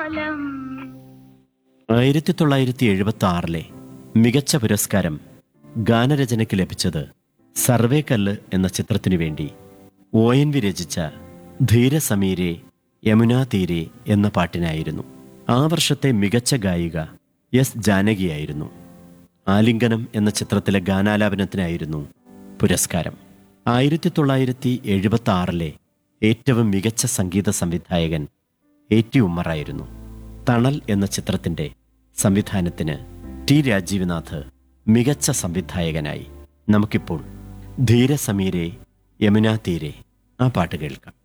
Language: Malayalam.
കാലം ആയിരത്തി തൊള്ളായിരത്തി എഴുപത്തി ആറിലെ മികച്ച പുരസ്കാരം ഗാനരചനയ്ക്ക് ലഭിച്ചത് സർവേക്കല്ല് എന്ന ചിത്രത്തിനു വേണ്ടി ഒ എൻ വി രചിച്ച ധീരസമീരെ യമുനാ തീരെ എന്ന പാട്ടിനായിരുന്നു ആ വർഷത്തെ മികച്ച ഗായിക എസ് ജാനകിയായിരുന്നു ആലിംഗനം എന്ന ചിത്രത്തിലെ ഗാനാലാപനത്തിനായിരുന്നു പുരസ്കാരം ആയിരത്തി തൊള്ളായിരത്തി എഴുപത്തി ആറിലെ ഏറ്റവും മികച്ച സംഗീത സംവിധായകൻ എ ടി ഉമ്മറായിരുന്നു തണൽ എന്ന ചിത്രത്തിന്റെ സംവിധാനത്തിന് ടി രാജീവ്നാഥ് മികച്ച സംവിധായകനായി നമുക്കിപ്പോൾ ധീരസമീരെ യമുനാ തീരെ ആ പാട്ട് കേൾക്കാം